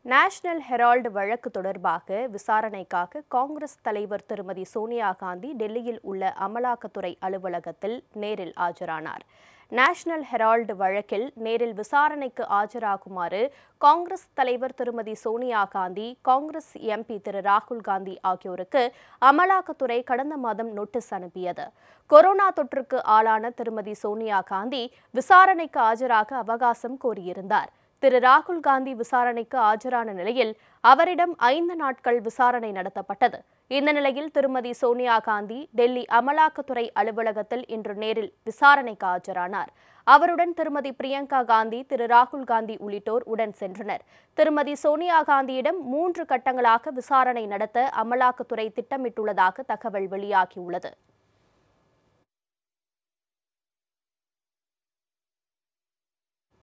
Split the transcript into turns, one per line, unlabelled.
national Herald வழக்கு தொடர்பாக விசாரணைக்காக காங்கிரஸ் தலைவர் திருமதி சோனியா காந்தி டெல்லியில் உள்ள அமலாக்கத்துறை அலுவலகத்தில் நேரில் ஆஜரானார் நேஷனல் ஹெரால்டு வழக்கில் நேரில் விசாரணைக்கு ஆஜராகுமாறு காங்கிரஸ் தலைவர் திருமதி சோனியா காந்தி காங்கிரஸ் எம்பி திரு ராகுல் காந்தி ஆகியோருக்கு அமலாக்கத்துறை கடந்த மாதம் நோட்டீஸ் அனுப்பியது கொரோனா தொற்றுக்கு ஆளான திருமதி சோனியா காந்தி விசாரணைக்கு ஆஜராக அவகாசம் கோரியிருந்தார் திரு ராகுல் காந்தி விசாரணைக்கு ஆஜரான நிலையில் அவரிடம் ஐந்து நாட்கள் விசாரணை நடத்தப்பட்டது இந்த நிலையில் திருமதி சோனியா காந்தி டெல்லி அமலாக்கத்துறை அலுவலகத்தில் இன்று நேரில் விசாரணைக்கு ஆஜரானார் அவருடன் திருமதி பிரியங்கா காந்தி திரு ராகுல் காந்தி உள்ளிட்டோர் உடன் சென்றனர் திருமதி சோனியா காந்தியிடம் மூன்று கட்டங்களாக விசாரணை நடத்த அமலாக்கத்துறை திட்டமிட்டுள்ளதாக தகவல் வெளியாகியுள்ளது